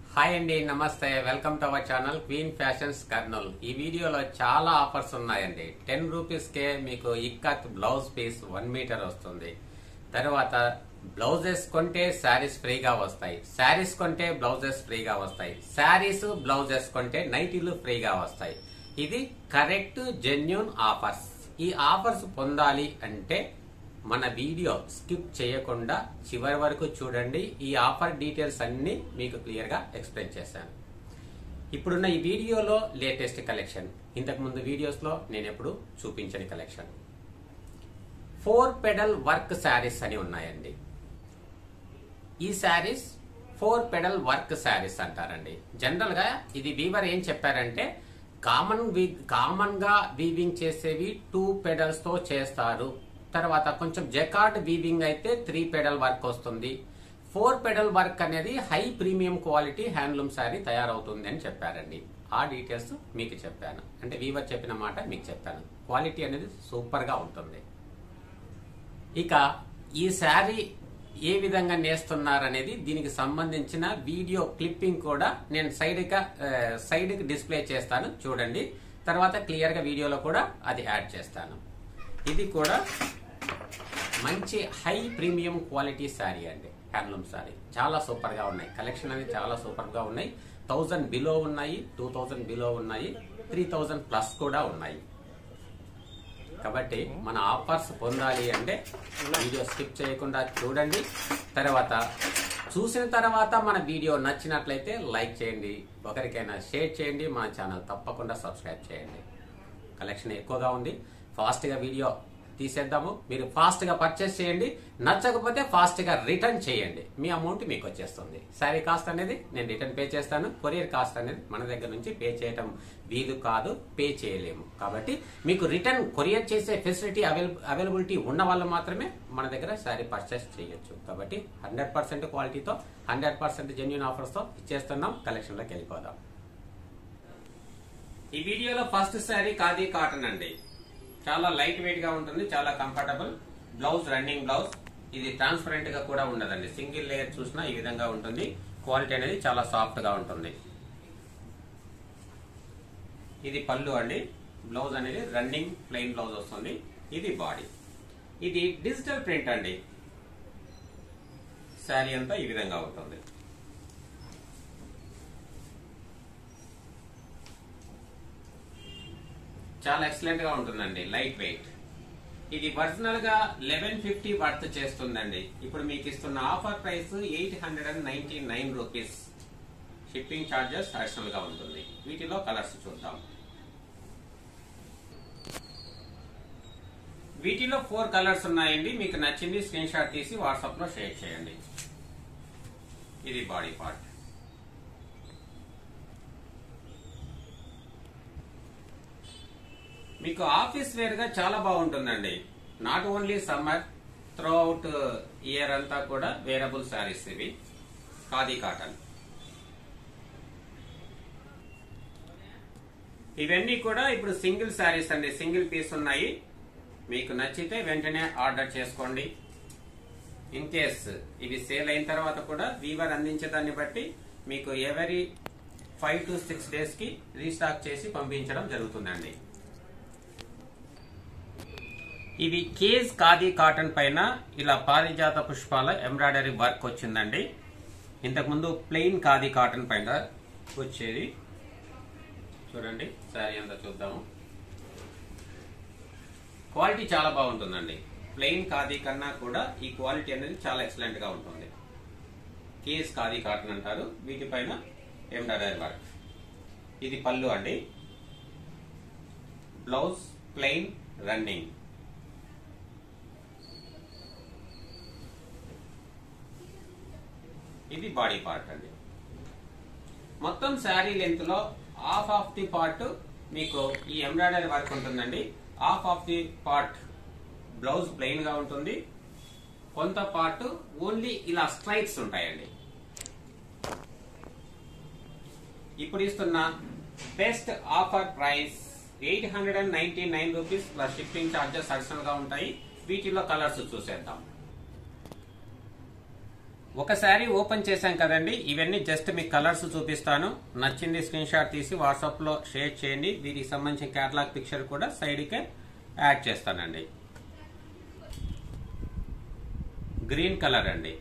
hi అండి నమస్తే welcome to our channel Queen Fashions Kurnool ఈ వీడియోలో చాలా ఆఫర్స్ ఉన్నాయండి టెన్ రూపీస్ కే మీకు ikat blouse piece one metre వస్తుంది తర్వాత బ్లౌజెస్ కొంటే శారీస్ ఫ్రీగా వస్తాయి శారీస్ కొంటే బ్లౌజెస్ ఫ్రీగా వస్తాయి శారీస్ బ్లౌజెస్ కొంటే నైటీలు ఫ్రీగా వస్తాయి ఇది కరెక్ట్ జెన్యున్ ఆఫర్స్ ఈ ఆఫర్స్ పొందాలి అంటే మన వీడియో స్కిప్ చేయకుండా చివరి వరకు చూడండి ఈ ఆఫర్ డీటెయిల్స్ అన్ని మీకు క్లియర్ గా ఎక్స్ప్లెయిన్ చేశాను ఇప్పుడున్న ఈ వీడియోలో లేటెస్ట్ కలెక్షన్ ఇంతకు ముందు వీడియోస్ లో నేను ఎప్పుడు చూపించని collection four pedal work saris అని ఉన్నాయండి ఈ saris four pedal work saris అంటారండి జనరల్ గా ఇది వీవర్ ఏం చెప్పారంటే కామన్ కామన్ గా వీవింగ్ చేసేవి టూ పెడల్స్ తో చేస్తారు తర్వాత కొంచెం జకార్డ్ వీవింగ్ అయితే త్రీ పెడల్ వర్క్ వస్తుంది ఫోర్ పెడల్ వర్క్ అనేది high premium quality handloom sari తయారవుతుంది అని చెప్పారండి ఆ డీటెయిల్స్ మీకు చెప్పాను అంటే వీవర్ చెప్పిన మాట మీకు చెప్పాను క్వాలిటీ అనేది సూపర్ గా ఉంటుంది ఇక ఈ శారీ ఏ విధంగా నేస్తున్నారనేది దీనికి సంబంధించిన వీడియో క్లిప్పింగ్ కూడా నేను సైడ్ సైడ్ కి డిస్ప్లే చేస్తాను చూడండి తర్వాత క్లియర్ గా వీడియోలో కూడా అది యాడ్ చేస్తాను ఇది కూడా మంచి హై ప్రీమియం క్వాలిటీ శారీ అండి హ్యాండ్లూమ్ శారీ చాలా సూపర్ గా ఉన్నాయి కలెక్షన్ అనేది చాలా సూపర్ గా ఉన్నాయి థౌజండ్ బిలో ఉన్నాయి టూ థౌజండ్ బిలో ఉన్నాయి త్రీ థౌజండ్ ప్లస్ కూడా ఉన్నాయి కాబట్టి మన ఆఫర్స్ పొందాలి అంటే వీడియో స్కిప్ చేయకుండా చూడండి తర్వాత చూసిన తర్వాత మన వీడియో నచ్చినట్లయితే లైక్ చేయండి ఒకరికైనా షేర్ చేయండి మన ఛానల్ తప్పకుండా సబ్స్క్రైబ్ చేయండి కలెక్షన్ ఎక్కువగా ఉంది ఫాస్ట్ గా వీడియో తీసేద్దాము మీరు ఫాస్ట్ గా పర్చేస్ చేయండి నచ్చకపోతే ఫాస్ట్ గా రిటర్న్ చేయండి మీ అమౌంట్ మీకు వచ్చేస్తుంది శారీ కాస్ట్ అనేది నేను రిటర్న్ పే చేస్తాను కొరియర్ కాస్ట్ అనేది మన దగ్గర నుంచి పే చేయటం వీలు కాదు పే చేయలేము కాబట్టి మీకు రిటర్న్ కొరియర్ చేసే ఫెసిలిటీ అవైలబిలిటీ ఉన్న వాళ్ళు మాత్రమే మన దగ్గర శారీ పర్చేస్ చేయొచ్చు కాబట్టి హండ్రెడ్ పర్సెంట్ క్వాలిటీతో హండ్రెడ్ పర్సెంట్ జెన్యున్ ఆఫర్స్ తో ఇచ్చేస్తున్నాం కలెక్షన్ లోకి వెళ్ళిపోదాం ఈ వీడియోలో ఫస్ట్ శారీ ఖాదీ కాటన్ అండి చాలా లైట్ వెయిట్ గా ఉంటుంది చాలా కంఫర్టబుల్ బ్లౌజ్ రన్నింగ్ బ్లౌజ్ ఇది ట్రాన్స్పరెంట్ గా కూడా ఉండదండి సింగిల్ లేయర్ చూసినా ఈ విధంగా ఉంటుంది క్వాలిటీ అనేది చాలా సాఫ్ట్ గా ఉంటుంది ఇది పళ్ళు అండి బ్లౌజ్ అనేది రన్నింగ్ ప్లెయిన్ బ్లౌజ్ వస్తుంది ఇది బాడీ ఇది డిజిటల్ ప్రింట్ అండి శారీ అంతా ఈ విధంగా ఉంటుంది చాలా ఎక్సలెంట్ గా ఉంటుందండి లైట్ వెయిట్ ఇది ఒరిజినల్ గా లెవెన్ ఫిఫ్టీ వర్త్ చేస్తుందండి ఇప్పుడు మీకు ఇస్తున్న offer price eight hundred and ninety nine rupees shipping charges additional గా ఉంటుంది వీటిలో కలర్స్ చూద్దాం వీటిలో ఫోర్ కలర్స్ ఉన్నాయండి మీకు నచ్చింది స్క్రీన్ షాట్ తీసి వాట్సాప్ లో షేర్ చేయండి ఇది బాడీ పార్ట్ మీకు ఆఫీస్ వేర్ గా చాలా బాగుంటుందండి not only summer throughout year అంతా కూడా వేరబుల్ శారీస్ ఇవి ఖాదీ కాటన్ ఇవన్నీ కూడా ఇప్పుడు సింగిల్ శారీస్ అండి సింగిల్ పీస్ ఉన్నాయి మీకు నచ్చితే వెంటనే ఆర్డర్ చేసుకోండి ఇన్ కేస్ ఇవి సేల్ అయిన తర్వాత కూడా వీవర్ అందించే దాన్ని బట్టి మీకు every five to six days కి రీస్టాక్ చేసి పంపించడం జరుగుతుందండి ఇవి కేజ్ ఖాదీ కాటన్ పైన ఇలా పారిజాత పుష్పాల ఎంబ్రాయిడరీ వర్క్ వచ్చిందండి ఇంతకుముందు ప్లెయిన్ ఖాదీ కాటన్ పైన వచ్చేది చూడండి శారీ అంతా చూద్దాము క్వాలిటీ చాలా బాగుంటుందండి ప్లెయిన్ ఖాదీ కన్నా కూడా ఈ క్వాలిటీ అనేది చాలా ఎక్సలెంట్ గా ఉంటుంది కేజ్ ఖాదీ కాటన్ అంటారు వీటిపైన ఎంబ్రాయిడరీ వర్క్ ఇది పళ్ళు అండి బ్లౌజ్ ప్లెయిన్ రన్నింగ్ ఇది బాడీ పార్ట్ అండి మొత్తం శారీ లెంత్ లో హాఫ్ ఆఫ్ ది పార్ట్ మీకు ఈ ఎంబ్రాయిడరీ వర్క్ ఉంటుందండి half of the part blouse plain గా ఉంటుంది కొంత పార్ట్ ఓన్లీ ఇలా స్ట్రైట్స్ ఉంటాయండి ఇప్పుడు ఇస్తున్న best offer price eight hundred and ninety nine rupees plus shipping charges additional గా ఉంటాయి వీటిలో కలర్స్ చూసేద్దాం ఒక శారీ ఓపెన్ చేశాం కదండి ఇవన్నీ జస్ట్ మీకు కలర్స్ చూపిస్తాను నచ్చింది స్క్రీన్ షాట్ తీసి వాట్సాప్ లో షేర్ చేయండి వీటికి సంబంధించిన క్యాటలాగ్ పిక్చర్ కూడా సైడ్ కే యాడ్ చేస్తానండి గ్రీన్ కలర్ అండి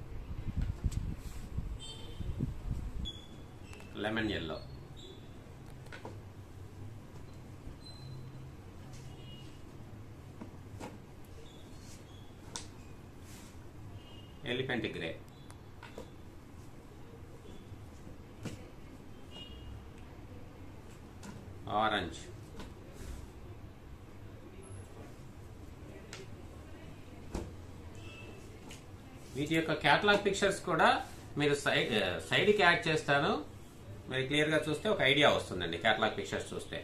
lemon yellow elephant grey orange వీటి యొక్క క్యాటలాగ్ పిక్చర్స్ కూడా మీరు సైడ్ సైడ్కి యాడ్ చేస్తాను మీరు క్లియర్గా చూస్తే ఒక ఐడియా వస్తుందండి క్యాటలాగ్ పిక్చర్స్ చూస్తే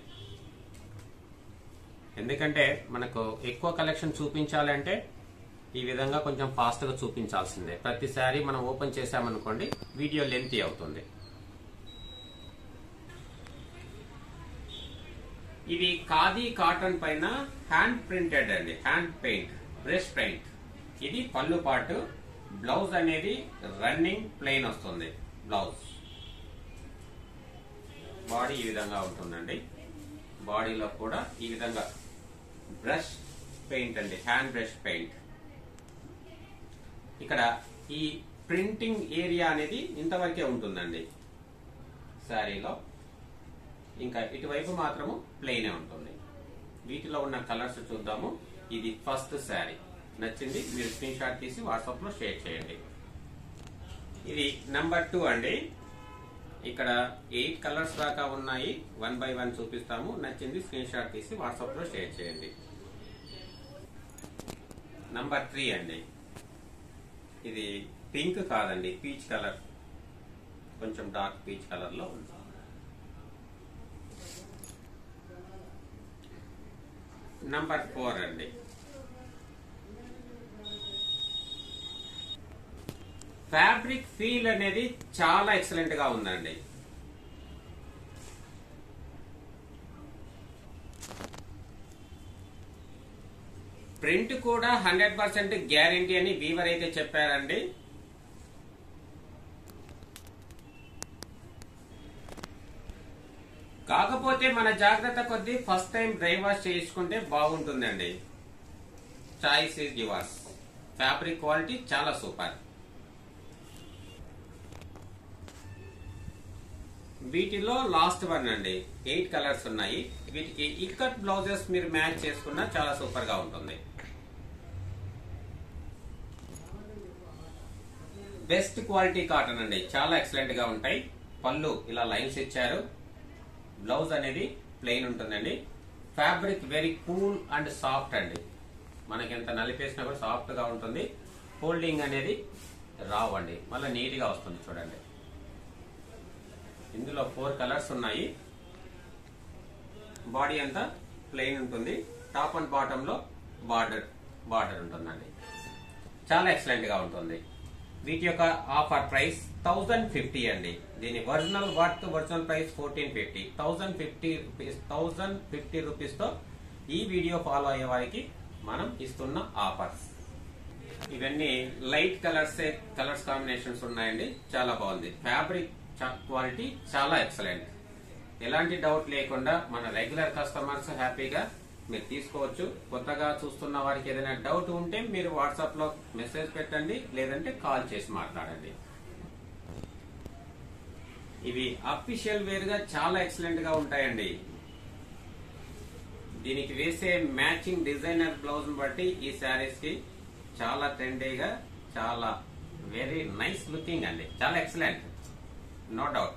ఎందుకంటే మనకు ఎక్కువ కలెక్షన్ చూపించాలంటే ఈ విధంగా కొంచెం ఫాస్ట్ గా చూపించాల్సిందే ప్రతిసారి మనం ఓపెన్ చేసామనుకోండి వీడియో లెంతీ అవుతుంది ఇది ఖాదీ కాటన్ పైన హ్యాండ్ ప్రింటెడ్ అండి హ్యాండ్ పెయింట్ బ్రష్ పెయింట్ ఇది పళ్ళు పాటు బ్లౌజ్ అనేది రన్నింగ్ ప్లెయిన్ వస్తుంది బ్లౌజ్ బాడీ ఈ విధంగా ఉంటుందండి బాడీలో కూడా ఈ విధంగా బ్రష్ పెయింట్ అండి హ్యాండ్ బ్రష్ పెయింట్ ఇక్కడ ఈ ప్రింటింగ్ ఏరియా అనేది ఇంతవరకే ఉంటుందండి శారీలో ఇంకా ఇటువైపు మాత్రము ప్లెయిన్ ఉంటుంది వీటిలో ఉన్న కలర్స్ చూద్దాము ఇది ఫస్ట్ శారీ నచ్చింది మీరు స్క్రీన్ షాట్ తీసి వాట్సాప్ లో షేర్ చేయండి ఇది నంబర్ టూ అండి ఇక్కడ ఎయిట్ కలర్స్ దాకా ఉన్నాయి వన్ బై వన్ చూపిస్తాము నచ్చింది స్క్రీన్ షాట్ తీసి వాట్సాప్ లో షేర్ చేయండి నంబర్ త్రీ అండి ఇది పింక్ కాదండి పీచ్ కలర్ కొంచెం డార్క్ పీచ్ కలర్ లో ఉంది నంబర్ ఫోర్ అండి ఫ్యాబ్రిక్ ఫీల్ అనేది చాలా ఎక్సలెంట్ గా ఉందండి ప్రింట్ కూడా హండ్రెడ్ పర్సెంట్ గ్యారంటీ అని వీవర్ అయితే చెప్పారండి కాకపోతే మన జాగ్రత్త కొద్దీ ఫస్ట్ టైం డ్రై వాష్ చేసుకుంటే బాగుంటుందండి choice is yours fabric quality చాలా సూపర్ వీటిలో లాస్ట్ వన్ అండి ఎయిట్ కలర్స్ ఉన్నాయి వీటికి ఇక్కట్ బ్లౌజెస్ మీరు మ్యాచ్ చేసుకున్నా చాలా సూపర్ గా ఉంటుంది బెస్ట్ క్వాలిటీ కాటన్ అండి చాలా ఎక్సలెంట్ గా ఉంటాయి పళ్ళు ఇలా లైన్స్ ఇచ్చారు బ్లౌజ్ అనేది ప్లెయిన్ ఉంటుందండి fabric very cool and soft అండి మనకి ఎంత నలిపేసినా కూడా సాఫ్ట్ గా ఉంటుంది ఫోల్డింగ్ అనేది రావండి మళ్ళీ నీట్ గా వస్తుంది చూడండి ఇందులో ఫోర్ కలర్స్ ఉన్నాయి బాడీ అంతా ప్లెయిన్ ఉంటుంది టాప్ అండ్ బాటమ్ లో బార్డర్ బార్డర్ ఉంటుందండి చాలా ఎక్సలెంట్ గా ఉంటుంది వీటి యొక్క ఆఫర్ ప్రైస్ థౌజండ్ ఫిఫ్టీ అండి దీని original worth original price fourteen fifty thousand fifty rupees thousand fifty rupees తో ఈ వీడియో ఫాలో అయ్యే వారికి మనం ఇస్తున్న ఆఫర్స్ ఇవన్నీ లైట్ కలర్స్ కలర్స్ కాంబినేషన్స్ ఉన్నాయండి చాలా బాగుంది ఫ్యాబ్రిక్ క్వాలిటీ చాలా ఎక్సలెంట్ ఎలాంటి డౌట్ లేకుండా మన రెగ్యులర్ కస్టమర్స్ హ్యాపీగా మీరు తీసుకోవచ్చు కొత్తగా చూస్తున్న వారికి ఏదైనా డౌట్ ఉంటే మీరు వాట్సాప్ లో మెసేజ్ పెట్టండి లేదంటే కాల్ చేసి మాట్లాడండి ఇవి అఫీషియల్ వేర్ గా చాలా ఎక్సలెంట్ గా ఉంటాయండి దీనికి వేసే మ్యాచింగ్ డిజైనర్ బ్లౌజ్ బట్టి ఈ శారీస్ కి చాలా ట్రెండీగా చాలా వెరీ నైస్ లుకింగ్ అండి చాలా ఎక్సలెంట్ నో డౌట్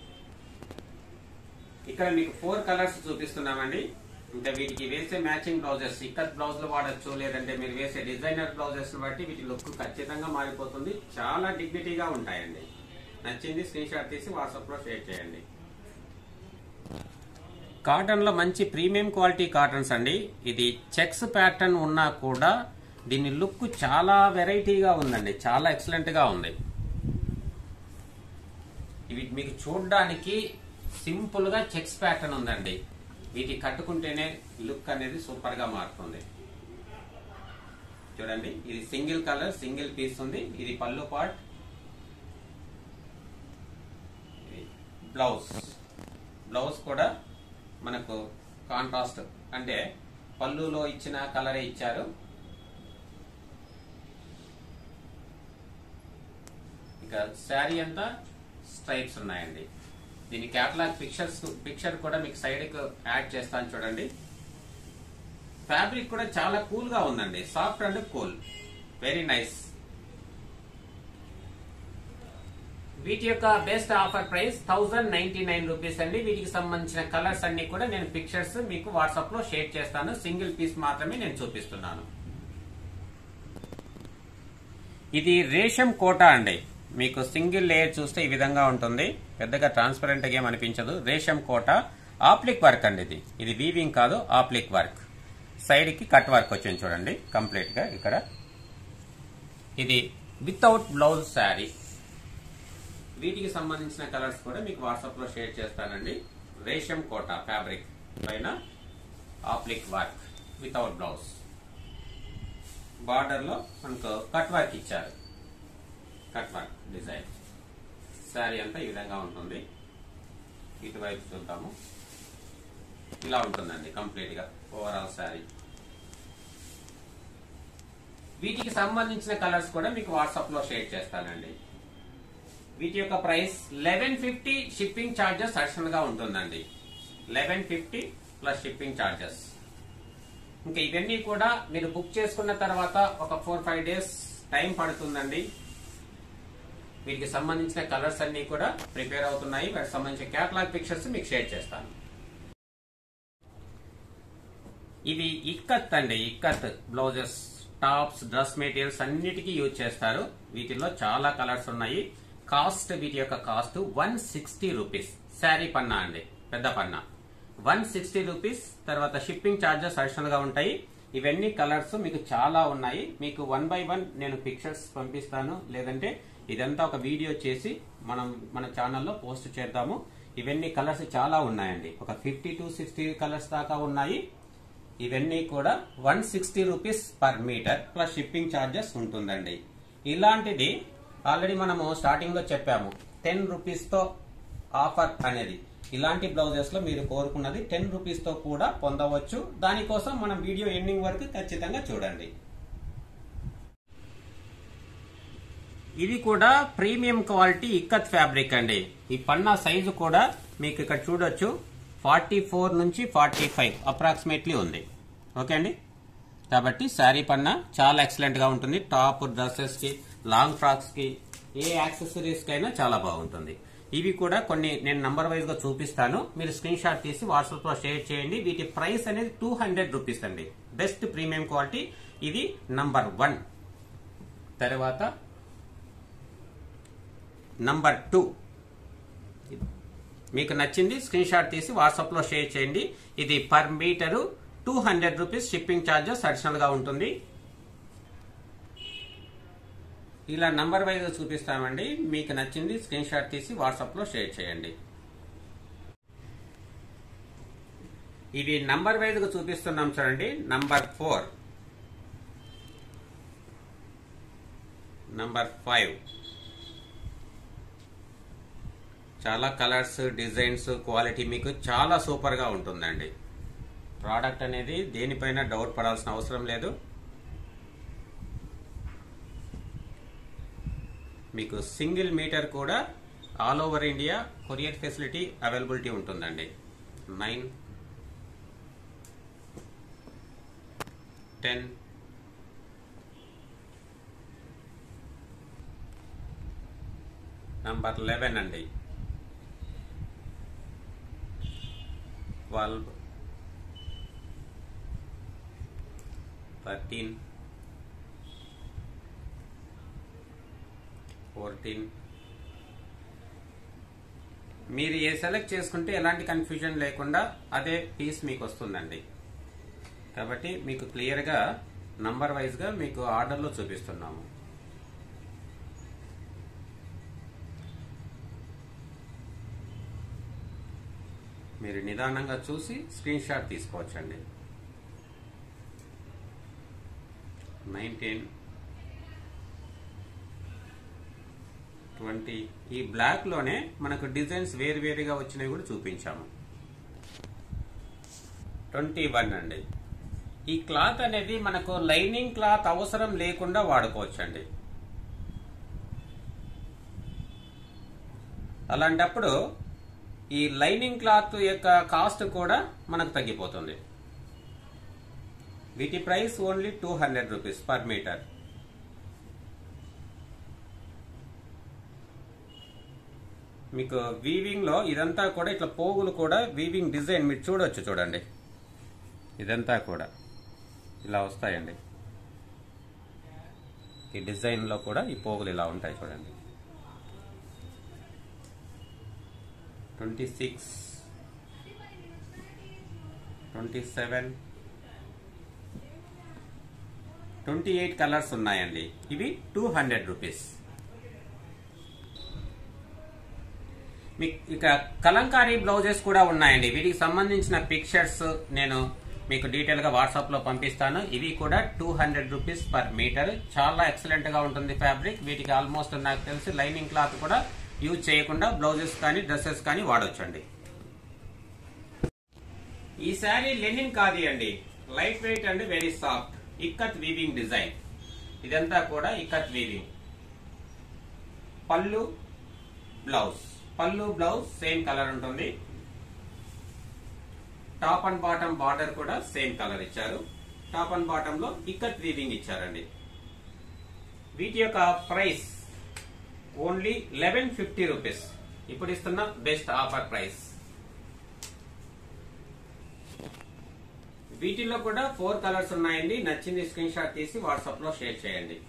ఇక్కడ మీకు ఫోర్ కలర్స్ చూపిస్తున్నామండి ఇంకా వీటికి వేసే మ్యాచింగ్ బ్లౌజెస్ ఇక్కత్ బ్లౌజ్ లో వాడచ్చు లేదంటే మీరు వేసే డిజైనర్ బ్లౌజెస్ బట్టి వీటి లుక్ ఖచ్చితంగా మారిపోతుంది చాలా డిగ్నిటీగా ఉంటాయండి నచ్చింది స్క్రీన్ షాట్ తీసి వాట్సాప్ లో షేర్ చేయండి కాటన్ లో మంచి ప్రీమియం క్వాలిటీ కాటన్స్ అండి ఇది చెక్స్ ప్యాటర్న్ ఉన్నా కూడా దీని లుక్ చాలా వెరైటీగా ఉందండి చాలా ఎక్సలెంట్ గా ఉంది ఇవి మీకు చూడడానికి సింపుల్ గా చెక్స్ ప్యాటర్న్ ఉందండి వీటి కట్టుకుంటేనే లుక్ అనేది సూపర్ గా మారుతుంది చూడండి ఇది సింగిల్ కలర్ సింగిల్ పీస్ ఉంది ఇది పళ్ళు పార్ట్ బ్లౌజ్ బ్లౌజ్ కూడా మనకు కాంట్రాస్ట్ అంటే పళ్ళులో ఇచ్చిన కలరే ఇచ్చారు ఇక శారీ అంతా స్ట్రైప్స్ ఉన్నాయండి దీని క్యాటలాగ్ పిక్చర్స్ పిక్చర్ కూడా మీకు సైడ్ యాడ్ చేస్తాను చూడండి ఫ్యాబ్రిక్ కూడా చాలా కూల్ గా ఉందండి soft and cool very nice వీటి యొక్క best offer price thousand ninety nine rupees అండి వీటికి సంబంధించిన కలర్స్ అన్ని కూడా నేను పిక్చర్స్ మీకు వాట్సాప్ లో షేర్ చేస్తాను సింగిల్ పీస్ మాత్రమే నేను చూపిస్తున్నాను ఇది రేషం కోట అండి మీకు సింగిల్ లేయర్ చూస్తే ఈ విధంగా ఉంటుంది పెద్దగా ట్రాన్స్పరెంట్ గా ఏం అనిపించదు రేషం కోట ఆప్లిక్ వర్క్ అండి ఇది ఇది వీవింగ్ కాదు ఆప్లిక్ వర్క్ సైడ్ కి కట్ వర్క్ వచ్చింది చూడండి కంప్లీట్ గా ఇక్కడ ఇది వితౌట్ బ్లౌజ్ శారీ వీటికి సంబంధించిన కలర్స్ కూడా మీకు వాట్సాప్ లో షేర్ చేస్తానండి రేషం కోట ఫ్యాబ్రిక్ పైన applique work without blouse border లో మనకు కట్ వర్క్ ఇచ్చారు కట్ వర్క్ డిజైన్ శారీ అంతా ఈ విధంగా ఉంటుంది ఇటువైపు చూద్దాము ఇలా ఉంటుందండి కంప్లీట్ గా ఓవరాల్ శారీ వీటికి సంబంధించిన కలర్స్ కూడా మీకు వాట్సాప్ లో షేర్ చేస్తానండి వీటి యొక్క price eleven fifty shipping charges additional గా ఉంటుందండి eleven fifty plus shipping charges ఇంకా ఇవన్నీ కూడా మీరు బుక్ చేసుకున్న తర్వాత ఒక ఫోర్ ఫైవ్ డేస్ టైం పడుతుందండి వీటికి సంబంధించిన కలర్స్ అన్ని కూడా ప్రిపేర్ అవుతున్నాయి వాటికి సంబంధించిన క్యాటలాగ్ పిక్చర్స్ మీకు షేర్ చేస్తాను ఇవి ఇక్కత్ అండి ikat blouses tops dress materials అన్నిటికీ యూజ్ చేస్తారు వీటిలో చాలా కలర్స్ ఉన్నాయి కాస్ట్ వీటి యొక్క cost one sixty rupees sari పన్నా అండి పెద్ద పన్నా వన్ సిక్స్టీ రూపీస్ తర్వాత షిప్పింగ్ ఛార్జెస్ అడిషనల్ గా ఉంటాయి ఇవన్నీ కలర్స్ మీకు చాలా ఉన్నాయి మీకు వన్ బై వన్ నేను పిక్చర్స్ పంపిస్తాను లేదంటే ఇదంతా ఒక వీడియో చేసి మనం మన ఛానల్లో పోస్ట్ చేద్దాము ఇవన్నీ కలర్స్ చాలా ఉన్నాయండి ఒక ఫిఫ్టీ టు సిక్స్టీ కలర్స్ దాకా ఉన్నాయి ఇవన్నీ కూడా one sixty rupees per metre plus shipping charges ఉంటుందండి ఇలాంటిది ఆల్రెడీ మనము స్టార్టింగ్ లో చెప్పాము టెన్ రూపీస్ తో ఆఫర్ అనేది ఇలాంటి బ్లౌజెస్ లో మీరు కోరుకున్నది టెన్ రూపీస్ తో కూడా పొందవచ్చు దానికోసం మనం వీడియో ఎండింగ్ వరకు ఖచ్చితంగా చూడండి ఇది కూడా ప్రీమియం క్వాలిటీ ఇక్కత్ ఫ్యాబ్రిక్ అండి ఈ పన్నా సైజు కూడా మీకు ఇక్కడ చూడొచ్చు ఫార్టీ ఫోర్ నుంచి ఫార్టీ ఫైవ్ అప్రాక్సిమేట్లీ ఉంది ఓకే అండి కాబట్టి శారీ పన్నా చాలా ఎక్సలెంట్ గా ఉంటుంది టాప్ డ్రెస్సెస్ కి లాంగ్ ఫ్రాక్స్ కి ఏ యాక్సెసరీస్ కైనా చాలా బాగుంటుంది ఇవి కూడా కొన్ని నేను నంబర్ వైజ్ గా చూపిస్తాను మీరు స్క్రీన్ షాట్ తీసి వాట్సాప్ లో షేర్ చేయండి వీటి ప్రైస్ అనేది టూ హండ్రెడ్ రూపీస్ అండి బెస్ట్ ప్రీమియం క్వాలిటీ ఇది నంబర్ వన్ తర్వాత నంబర్ టూ మీకు నచ్చింది స్క్రీన్ షాట్ తీసి వాట్సాప్ లో షేర్ చేయండి ఇది per metre two hundred rupees shipping charges additional గా ఉంటుంది ఇలా నంబర్ వైజ్ చూపిస్తామండి మీకు నచ్చింది స్క్రీన్ షాట్ తీసి వాట్సాప్ లో షేర్ చేయండి ఇవి నంబర్ వైజ్ గా చూపిస్తున్నాం చూడండి నంబర్ ఫోర్ నంబర్ ఫైవ్ చాలా కలర్స్ డిజైన్స్ క్వాలిటీ మీకు చాలా సూపర్ గా ఉంటుందండి ప్రోడక్ట్ అనేది దేనిపైన డౌట్ పడాల్సిన అవసరం లేదు మీకు సింగిల్ మీటర్ కూడా all over India courier facility availability ఉంటుందండి నైన్ టెన్ నంబర్ లెవెన్ అండి ట్వెల్వ్ థర్టీన్ ఫోర్టీన్ మీరు ఏ సెలెక్ట్ చేసుకుంటే ఎలాంటి కన్ఫ్యూజన్ లేకుండా అదే పీస్ మీకు వస్తుందండి కాబట్టి మీకు క్లియర్గా నంబర్ వైజ్గా మీకు ఆర్డర్లో చూపిస్తున్నాము మీరు నిదానంగా చూసి స్క్రీన్ షాట్ తీసుకోవచ్చండి నైన్టీన్ ట్వంటీ ఈ బ్లాక్ లోనే మనకు డిజైన్స్ వేరు వేరుగా వచ్చినవి కూడా చూపించాము ట్వంటీ వన్ అండి ఈ క్లాత్ అనేది మనకు లైనింగ్ క్లాత్ అవసరం లేకుండా వాడుకోవచ్చు అండి అలాంటప్పుడు ఈ లైనింగ్ క్లాత్ యొక్క కాస్ట్ కూడా మనకు తగ్గిపోతుంది వీటి price only two hundred rupees per metre మీకు వీవింగ్ లో ఇదంతా కూడా ఇట్లా పోగులు కూడా వీవింగ్ డిజైన్ మీరు చూడొచ్చు చూడండి ఇదంతా కూడా ఇలా వస్తాయండి ఈ డిజైన్ లో కూడా ఈ పోగులు ఇలా ఉంటాయి చూడండి twenty six twenty seven twenty eight colours ఉన్నాయండి ఇవి టూ హండ్రెడ్ రూపీస్ మీకు ఇక కలంకారీ బ్లౌజెస్ కూడా ఉన్నాయండి వీటికి సంబంధించిన పిక్చర్స్ నేను మీకు డీటెయిల్ గా వాట్సాప్ లో పంపిస్తాను ఇవి కూడా two hundred rupees per metre చాలా ఎక్సలెంట్ గా ఉంటుంది ఫ్యాబ్రిక్ వీటికి ఆల్మోస్ట్ నాకు తెలిసి లైనింగ్ క్లాత్ కూడా యూజ్ చేయకుండా బ్లౌజెస్ కానీ డ్రెస్సెస్ కానీ వాడొచ్చండి ఈ శారీ లెనిన్ కాదు అండి light weight and very soft ikat weaving design ఇదంతా కూడా ఇక్కత్ వీవింగ్ పళ్ళు బ్లౌజ్ పళ్ళు బ్లౌజ్ సేమ్ కలర్ ఉంటుంది టాప్ అండ్ బాటమ్ బార్డర్ కూడా సేమ్ కలర్ ఇచ్చారు టాప్ అండ్ బాటమ్ లో ఇక్కత్ వీవింగ్ ఇచ్చారండి వీటి యొక్క price only eleven fifty rupees ఇప్పుడు ఇస్తున్న బెస్ట్ ఆఫర్ ప్రైస్ వీటిలో కూడా ఫోర్ కలర్స్ ఉన్నాయండి నచ్చింది స్క్రీన్ షాట్ తీసి వాట్సాప్ లో షేర్ చేయండి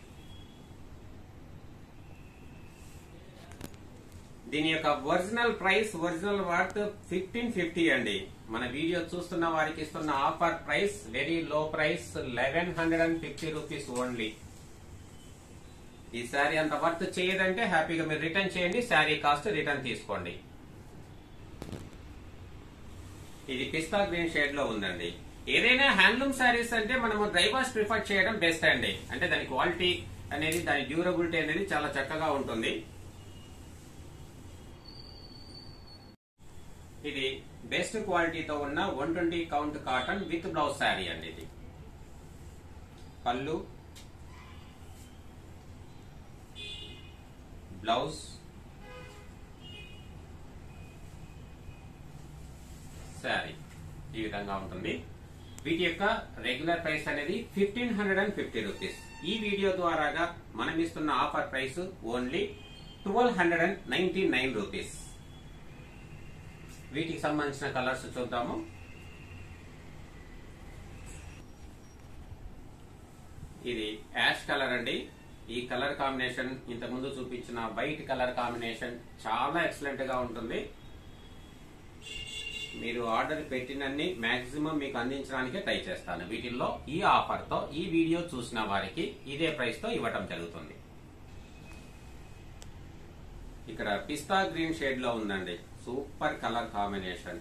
దీని యొక్క original price original worth fifteen fifty అండి మన వీడియో చూస్తున్న వారికి ఇస్తున్న offer price very low price eleven hundred and fifty rupees only ఈ శారీ అంత వర్త్ చేయదంటే హ్యాపీగా మీరు రిటర్న్ చేయండి శారీ కాస్ట్ రిటర్న్ తీసుకోండి ఇది పిస్తా గ్రీన్ షేడ్ లో ఉందండి ఏదైనా హ్యాండ్లూమ్ శారీస్ అంటే మనము డ్రైవర్స్ ప్రిఫర్ చేయడం బెస్ట్ అండి అంటే దాని క్వాలిటీ అనేది దాని డ్యూరబిలిటీ అనేది చాలా చక్కగా ఉంటుంది ఇది బెస్ట్ క్వాలిటీతో ఉన్న one twenty count cotton with blouse sari అండి ఇది పళ్ళు బ్లౌజ్ శారీ ఈ విధంగా ఉంటుంది వీటి యొక్క రెగ్యులర్ ప్రైస్ అనేది fifteen hundred and fifty rupees ఈ వీడియో ద్వారాగా మనం ఇస్తున్న offer price only twelve hundred and ninety nine rupees వీటికి సంబంధించిన కలర్స్ చూద్దాము ఇది యాష్ కలర్ అండి ఈ కలర్ కాంబినేషన్ ఇంతకుముందు చూపించిన వైట్ కలర్ కాంబినేషన్ చాలా ఎక్సలెంట్ గా ఉంటుంది మీరు ఆర్డర్ పెట్టినన్ని మాక్సిమం మీకు అందించడానికి ట్రై చేస్తాను వీటిల్లో ఈ ఆఫర్ తో ఈ వీడియో చూసిన వారికి ఇదే ప్రైస్ తో ఇవ్వటం జరుగుతుంది ఇక్కడ పిస్తా గ్రీన్ షేడ్ లో ఉందండి సూపర్ కలర్ కాంబినేషన్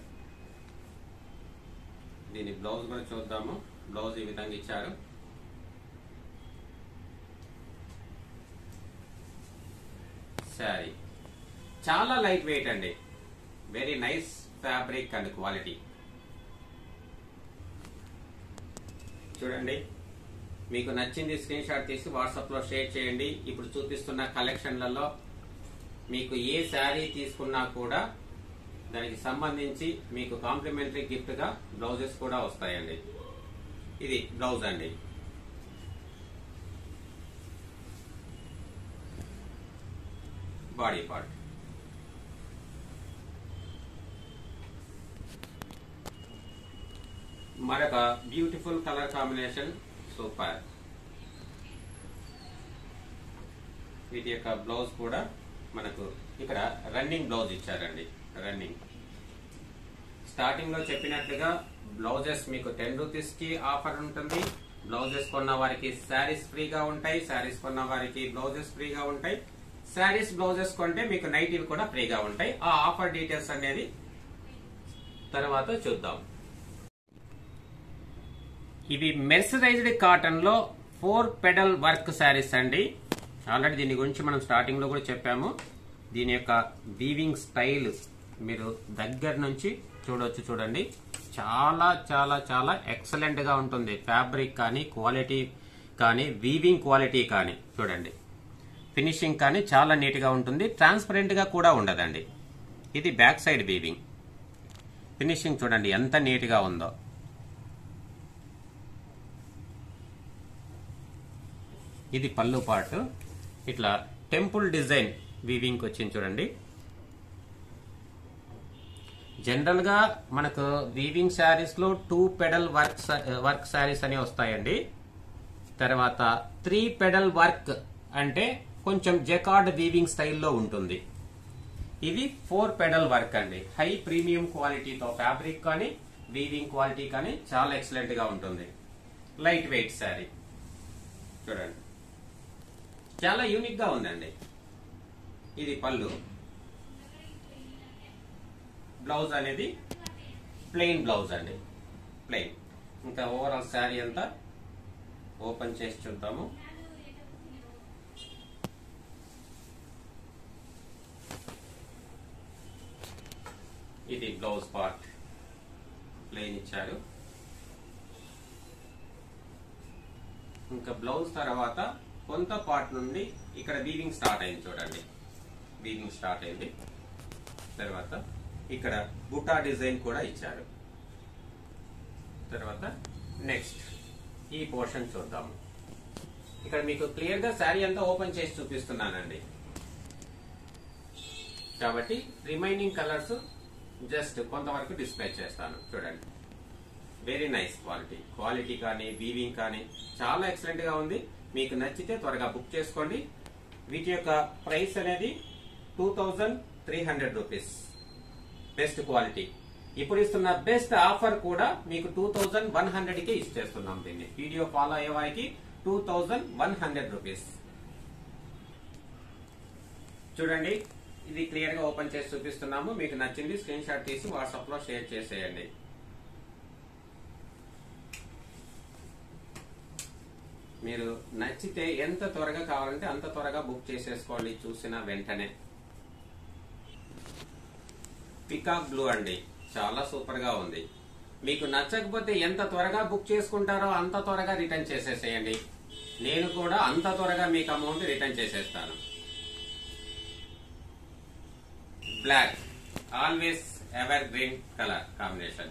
దీని బ్లౌజ్ కూడా చూద్దాము బ్లౌజ్ ఈ విధంగా ఇచ్చారు శారీ చాలా లైట్ వెయిట్ అండి very nice fabric and quality చూడండి మీకు నచ్చింది స్క్రీన్ షాట్ తీసి వాట్సాప్ లో షేర్ చేయండి ఇప్పుడు చూపిస్తున్న కలెక్షన్లలో మీకు ఏ శారీ తీసుకున్నా కూడా దానికి సంబంధించి మీకు కాంప్లిమెంటరీ గిఫ్ట్ గా బ్లౌజెస్ కూడా వస్తాయండి ఇది బ్లౌజ్ అండి బాడీ పార్ట్ మరొక బ్యూటిఫుల్ కలర్ కాంబినేషన్ సూపర్ వీటి యొక్క బ్లౌజ్ కూడా మనకు ఇక్కడ రన్నింగ్ బ్లౌజ్ ఇచ్చారండి రన్నింగ్ స్టార్టింగ్ లో చెప్పినట్లుగా బ్లౌజెస్ మీకు టెన్ రూపీస్ కి ఆఫర్ ఉంటుంది బ్లౌజెస్ కొన్న వారికి శారీస్ ఫ్రీగా ఉంటాయి శారీస్ కొన్న వారికి బ్లౌజెస్ ఫ్రీగా ఉంటాయి శారీస్ బ్లౌజెస్ కొంటే మీకు నైటీలు కూడా ఫ్రీగా ఉంటాయి ఆ ఆఫర్ డీటెయిల్స్ అనేది తర్వాత చూద్దాం ఇవి మెర్సరైజ్డ్ కాటన్ లో ఫోర్ పెడల్ వర్క్ శారీస్ అండి ఆల్రెడీ దీని గురించి మనం స్టార్టింగ్ లో కూడా చెప్పాము దీని యొక్క వీవింగ్ స్టైల్ మీరు దగ్గర నుంచి చూడొచ్చు చూడండి చాలా చాలా చాలా ఎక్సలెంట్ గా ఉంటుంది ఫ్యాబ్రిక్ కానీ క్వాలిటీ కానీ వీవింగ్ క్వాలిటీ కానీ చూడండి ఫినిషింగ్ కానీ చాలా నీట్ గా ఉంటుంది ట్రాన్స్పరెంట్ గా కూడా ఉండదండి ఇది బ్యాక్ సైడ్ వీవింగ్ ఫినిషింగ్ చూడండి ఎంత నీట్ గా ఉందో ఇది పళ్ళు పార్ట్ ఇట్లా టెంపుల్ డిజైన్ వీవింగ్ వచ్చింది చూడండి జనరల్ గా మనకు వీవింగ్ శారీస్ లో two pedal work work saris అని వస్తాయండి తర్వాత త్రీ పెడల్ వర్క్ అంటే కొంచెం జెకార్డ్ వీవింగ్ స్టైల్లో ఉంటుంది ఇది ఫోర్ పెడల్ వర్క్ అండి హై ప్రీమియం క్వాలిటీతో ఫ్యాబ్రిక్ కానీ వీవింగ్ క్వాలిటీ కానీ చాలా ఎక్సలెంట్ గా ఉంటుంది లైట్ వెయిట్ శారీ చూడండి చాలా యూనిక్ గా ఉందండి ఇది పళ్ళు బ్లౌజ్ అనేది ప్లెయిన్ బ్లౌజ్ అండి ప్లెయిన్ ఇంకా ఓవరాల్ శారీ అంతా ఓపెన్ చేసి చూద్దాము ఇది బ్లౌజ్ పార్ట్ ప్లెయిన్ ఇచ్చారు ఇంకా బ్లౌజ్ తర్వాత కొంత పార్ట్ నుండి ఇక్కడ వీవింగ్ స్టార్ట్ అయింది చూడండి వీవింగ్ స్టార్ట్ అయింది తర్వాత ఇక్కడ బుటా డిజైన్ కూడా ఇచ్చారు తర్వాత నెక్స్ట్ ఈ పోర్షన్ చూద్దాము ఇక్కడ మీకు క్లియర్ గా శారీ అంతా ఓపెన్ చేసి చూపిస్తున్నానండి కాబట్టి రిమైనింగ్ కలర్స్ జస్ట్ కొంతవరకు డిస్ప్లే చేస్తాను చూడండి వెరీ నైస్ క్వాలిటీ క్వాలిటీ కానీ వీవింగ్ కానీ చాలా ఎక్సలెంట్ గా ఉంది మీకు నచ్చితే త్వరగా బుక్ చేసుకోండి వీటి యొక్క ప్రైస్ అనేది two thousand three hundred rupees best quality ఇప్పుడు ఇస్తున్న బెస్ట్ ఆఫర్ కూడా మీకు టూ థౌజండ్ వన్ హండ్రెడ్ కి ఇచ్చేస్తున్నాం దీన్ని వీడియో ఫాలో అయ్యే వారికి two thousand one hundred rupees చూడండి ఇది క్లియర్ గా ఓపెన్ చేసి చూపిస్తున్నాము మీకు నచ్చింది స్క్రీన్ షాట్ తీసి వాట్సాప్ లో షేర్ చేసేయండి మీరు నచ్చితే ఎంత త్వరగా కావాలంటే అంత త్వరగా బుక్ చేసేసుకోండి చూసిన వెంటనే పికాక్ బ్లూ అండి చాలా సూపర్ గా ఉంది మీకు నచ్చకపోతే ఎంత త్వరగా బుక్ చేసుకుంటారో అంత త్వరగా రిటర్న్ చేసేసేయండి నేను కూడా అంత త్వరగా మీకు అమౌంట్ రిటర్న్ చేసేస్తాను black always evergreen colour combination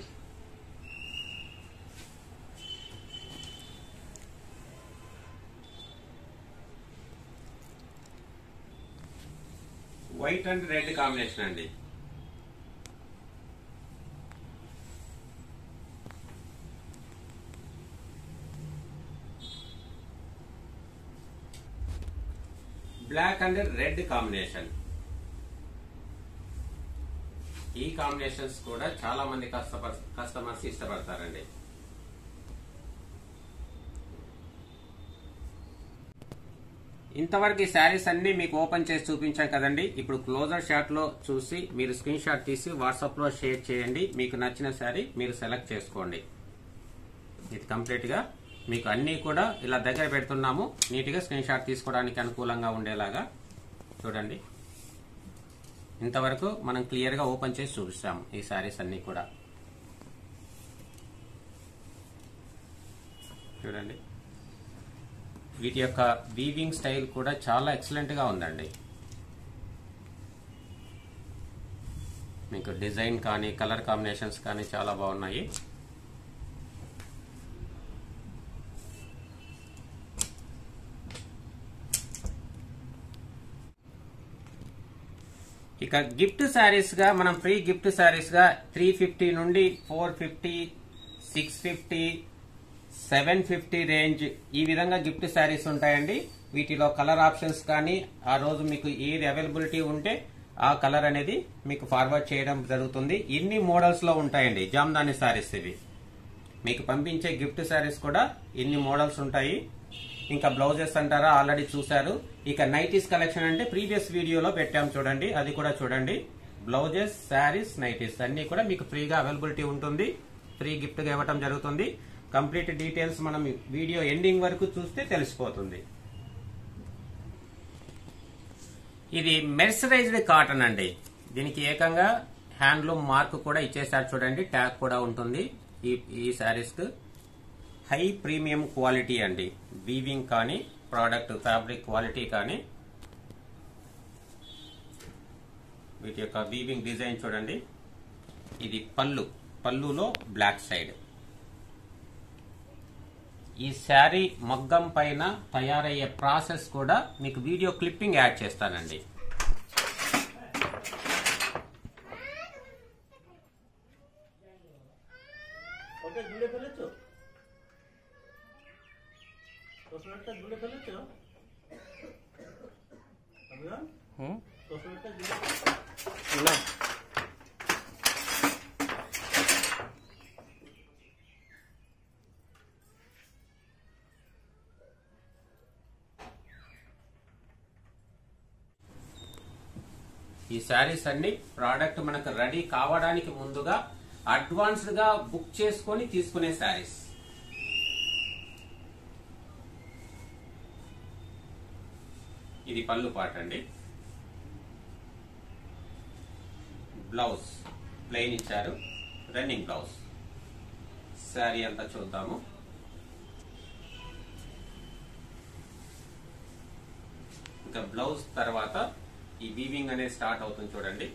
white and red combination అండి బ్లాక్ అండ్ రెడ్ కాంబినేషన్ ఈ కాంబినేషన్స్ కూడా చాలా మంది కస్టమర్స్ కస్టమర్స్ ఇష్టపడతారండి ఇంతవరకు ఈ శారీస్ అన్ని మీకు ఓపెన్ చేసి చూపించాం కదండి ఇప్పుడు క్లోజర్ షాట్ లో చూసి మీరు స్క్రీన్ షాట్ తీసి వాట్సాప్ లో షేర్ చేయండి మీకు నచ్చిన శారీ మీరు సెలెక్ట్ చేసుకోండి ఇది కంప్లీట్ గా మీకు అన్ని కూడా ఇలా దగ్గర పెడుతున్నాము నీట్ గా స్క్రీన్ షాట్ తీసుకోవడానికి అనుకూలంగా ఉండేలాగా చూడండి ఇంతవరకు మనం క్లియర్ గా ఓపెన్ చేసి చూపిస్తాము ఈ శారీస్ అన్ని కూడా చూడండి వీటి యొక్క వీవింగ్ స్టైల్ కూడా చాలా ఎక్సలెంట్ గా ఉందండి మీకు డిజైన్ కానీ కలర్ కాంబినేషన్స్ కానీ చాలా బాగున్నాయి ఇక గిఫ్ట్ శారీస్ గా మనం ఫ్రీ గిఫ్ట్ శారీస్ గా త్రీ ఫిఫ్టీ నుండి four fifty six fifty seven fifty range ఈ విధంగా గిఫ్ట్ శారీస్ ఉంటాయండి వీటిలో కలర్ ఆప్షన్స్ కానీ ఆ రోజు మీకు ఏది అవైలబిలిటీ ఉంటే ఆ కలర్ అనేది మీకు ఫార్వర్డ్ చేయడం జరుగుతుంది ఇన్ని మోడల్స్ లో ఉంటాయండి జామ్దాని శారీస్ ఇవి మీకు పంపించే గిఫ్ట్ శారీస్ కూడా ఇన్ని మోడల్స్ ఉంటాయి ఇంకా బ్లౌజెస్ అంటారా ఆల్రెడీ చూశారు ఇక నైటీస్ కలెక్షన్ అంటే ప్రీవియస్ వీడియోలో పెట్టాం చూడండి అది కూడా చూడండి బ్లౌజెస్ శారీస్ నైటీస్ అన్ని కూడా మీకు ఫ్రీగా అవైలబిలిటీ ఉంటుంది ఫ్రీ గిఫ్ట్ గా ఇవ్వటం జరుగుతుంది కంప్లీట్ డీటెయిల్స్ మనం వీడియో ఎండింగ్ వరకు చూస్తే తెలిసిపోతుంది ఇది మెర్సరైజ్డ్ కాటన్ అండి దీనికి ఏకంగా హ్యాండ్లూమ్ మార్క్ కూడా ఇచ్చేసారు చూడండి ట్యాగ్ కూడా ఉంటుంది ఈ ఈ శారీస్ కు హై ప్రీమియం క్వాలిటీ అండి వీవింగ్ కానీ ప్రోడక్ట్ ఫ్యాబ్రిక్ క్వాలిటీ కానీ వీటి యొక్క వీవింగ్ డిజైన్ చూడండి ఇది పళ్ళు పళ్ళులో బ్లాక్ సైడ్ ఈ శారీ మగ్గం పైన తయారయ్యే ప్రాసెస్ కూడా మీకు వీడియో క్లిప్పింగ్ యాడ్ చేస్తానండి ওকে গুলে ফেলেছো রসুনটা গুলে ফেলেছো অভিমান হুম রসুনটা গুলে না ఈ శారీస్ అన్ని ప్రోడక్ట్ మనకు రెడీ కావడానికి ముందుగా అడ్వాన్స్డ్ గా బుక్ చేసుకొని తీసుకునే శారీస్ ఇది పళ్ళు పాట అండి బ్లౌజ్ ప్లెయిన్ ఇచ్చారు రన్నింగ్ బ్లౌజ్ శారీ అంతా చూద్దాము ఇంకా బ్లౌజ్ తర్వాత ఈ వీవింగ్ అనేది స్టార్ట్ అవుతుంది చూడండి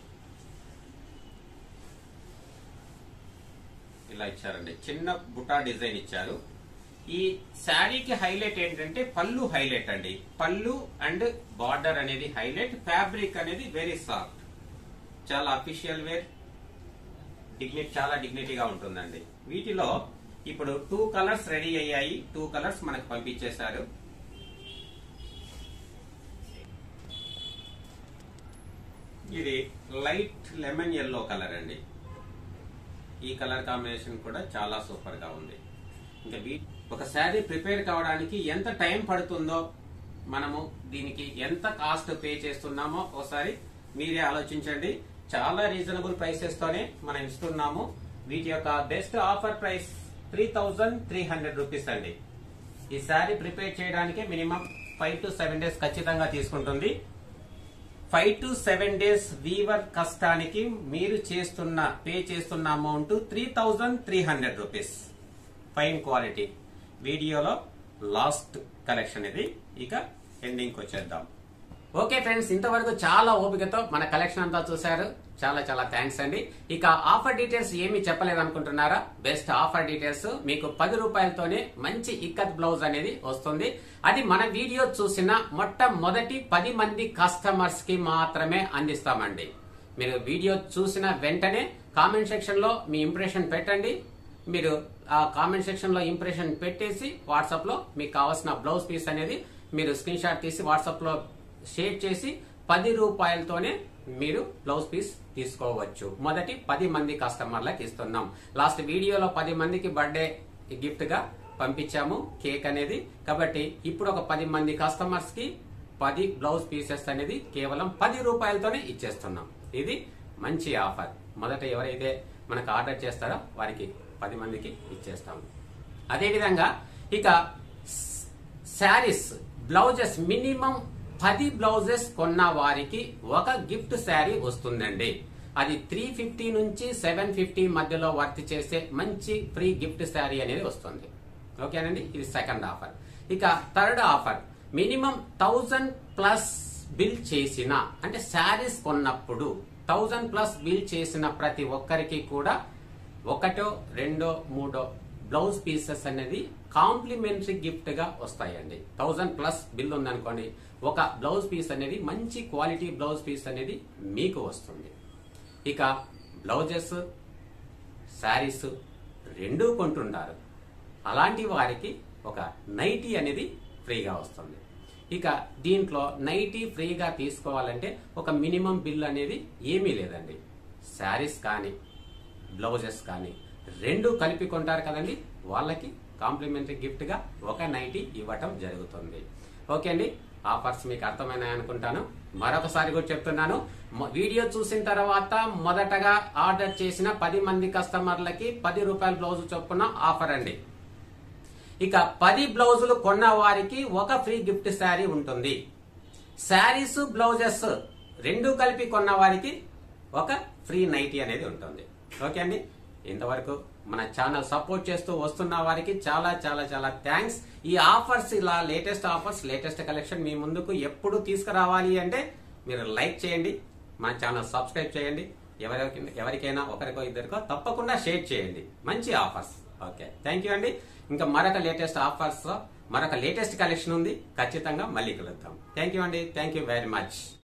ఇలా ఇచ్చారండి చిన్న బుటా డిజైన్ ఇచ్చారు ఈ శారీకి హైలైట్ ఏంటంటే పళ్ళు హైలైట్ అండి పళ్ళు అండ్ బార్డర్ అనేది హైలైట్ ఫ్యాబ్రిక్ అనేది వెరీ సాఫ్ట్ చాలా అఫీషియల్ వేర్ డిగ్నిటీ చాలా డిగ్నిటీగా ఉంటుందండి వీటిలో ఇప్పుడు టూ కలర్స్ రెడీ అయ్యాయి టూ కలర్స్ మనకు పంపించేశారు ఇది లైట్ లెమన్ ఎల్లో కలర్ అండి ఈ కలర్ కాంబినేషన్ కూడా చాలా సూపర్ గా ఉంది ఇంకా వీ- ఒక శారీ ప్రిపేర్ కావడానికి ఎంత టైం పడుతుందో మనము దీనికి ఎంత కాస్ట్ పే చేస్తున్నామో ఒకసారి మీరే ఆలోచించండి చాలా రీజనబుల్ ప్రైసెస్ తోనే మనం ఇస్తున్నాము వీటి యొక్క best offer price three thousand three hundred rupees అండి ఈ శారీ ప్రిపేర్ చేయడానికి minimum five to seven days ఖచ్చితంగా తీసుకుంటుంది five to seven days weaver కష్టానికి మీరు చేస్తున్న పే చేస్తున్న amount three thousand three hundred rupees fine quality వీడియోలో లాస్ట్ కలెక్షన్ ఇది ఇక ఎండింగ్ వచ్చేద్దాం ఓకే ఫ్రెండ్స్ ఇంతవరకు చాలా ఓపికతో మన కలెక్షన్ అంతా చూశారు చాలా చాలా థ్యాంక్స్ అండి ఇక ఆఫర్ డీటెయిల్స్ ఏమి చెప్పలేదు అనుకుంటున్నారా బెస్ట్ ఆఫర్ డీటెయిల్స్ మీకు పది రూపాయలతోనే మంచి ఇక్కత్ బ్లౌజ్ అనేది వస్తుంది అది మన వీడియో చూసిన మొట్టమొదటి పది మంది కస్టమర్స్ కి మాత్రమే అందిస్తామండి మీరు వీడియో చూసిన వెంటనే కామెంట్ సెక్షన్ లో మీ ఇంప్రెషన్ పెట్టండి మీరు ఆ కామెంట్ సెక్షన్ లో ఇంప్రెషన్ పెట్టేసి వాట్సాప్ లో మీకు కావాల్సిన బ్లౌజ్ పీస్ అనేది మీరు స్క్రీన్ షాట్ తీసి వాట్సాప్ లో షేర్ చేసి పది రూపాయలతోనే మీరు బ్లౌజ్ పీస్ తీసుకోవచ్చు మొదటి పది మంది కస్టమర్లకు ఇస్తున్నాం లాస్ట్ వీడియోలో పది మందికి బర్త్డే గిఫ్ట్ గా పంపించాము కేక్ అనేది కాబట్టి ఇప్పుడు ఒక పది మంది కస్టమర్స్ కి పది బ్లౌజ్ పీసెస్ అనేది కేవలం పది రూపాయలతోనే ఇచ్చేస్తున్నాం ఇది మంచి ఆఫర్ మొదట ఎవరైతే మనకు ఆర్డర్ చేస్తారో వారికి పది మందికి ఇచ్చేస్తాము అదేవిధంగా ఇక శారీస్ బ్లౌజెస్ మినిమం పది బ్లౌజెస్ కొన్న వారికి ఒక గిఫ్ట్ శారీ వస్తుందండి అది త్రీ ఫిఫ్టీ నుంచి సెవెన్ ఫిఫ్టీ మధ్యలో వర్త్ చేసే మంచి ఫ్రీ గిఫ్ట్ శారీ అనేది వస్తుంది ఓకేనండి ఇది సెకండ్ ఆఫర్ ఇక third offer minimum thousand plus bill చేసిన అంటే శారీస్ కొన్నప్పుడు థౌజండ్ ప్లస్ బిల్ చేసిన ప్రతి ఒక్కరికి కూడా ఒకటో రెండో మూడో బ్లౌజ్ పీసెస్ అనేది కాంప్లిమెంటరీ గిఫ్ట్ గా వస్తాయండి థౌజండ్ ప్లస్ బిల్ ఉందనుకోండి ఒక బ్లౌజ్ పీస్ అనేది మంచి క్వాలిటీ బ్లౌజ్ పీస్ అనేది మీకు వస్తుంది ఇక బ్లౌజెస్ శారీస్ రెండూ కొంటుంటారు అలాంటి వారికి ఒక నైటీ అనేది ఫ్రీగా వస్తుంది ఇక దీంట్లో నైటీ ఫ్రీగా తీసుకోవాలంటే ఒక మినిమం బిల్ అనేది ఏమీ లేదండి శారీస్ కానీ బ్లౌజెస్ కానీ రెండు కలిపి కొంటారు కదండి వాళ్ళకి కాంప్లిమెంటరీ గిఫ్ట్ గా ఒక నైటీ ఇవ్వటం జరుగుతుంది ఓకే అండి ఆఫర్స్ మీకు అర్థమైనాయి అనుకుంటాను మరొకసారి కూడా చెప్తున్నాను మొ- వీడియో చూసిన తర్వాత మొదటగా ఆర్డర్ చేసిన పది మంది కస్టమర్లకి పది రూపాయల బ్లౌజ్ చొప్పున ఆఫర్ అండి ఇక పది బ్లౌజులు కొన్న వారికి ఒక ఫ్రీ గిఫ్ట్ శారీ ఉంటుంది శారీస్ బ్లౌజెస్ రెండు కలిపి కొన్న వారికి ఒక ఫ్రీ నైటీ అనేది ఉంటుంది ఓకే అండి ఇంతవరకు మన ఛానల్ సపోర్ట్ చేస్తూ వస్తున్న వారికి చాలా చాలా చాలా థ్యాంక్స్ ఈ ఆఫర్స్ ఇలా లేటెస్ట్ ఆఫర్స్ లేటెస్ట్ కలెక్షన్ మీ ముందుకు ఎప్పుడు తీసుకురావాలి అంటే మీరు లైక్ చేయండి మన ఛానల్ సబ్స్క్రైబ్ చేయండి ఎవరికి ఎవరికైనా ఒకరికో ఇద్దరికో తప్పకుండా షేర్ చేయండి మంచి ఆఫర్స్ ఓకే థ్యాంక్ యూ అండి ఇంకా మరొక లేటెస్ట్ ఆఫర్స్ మరొక లేటెస్ట్ కలెక్షన్ ఉంది ఖచ్చితంగా మళ్ళీ కలుద్దాం థ్యాంక్ యూ అండి థ్యాంక్ యూ వెరీ మచ్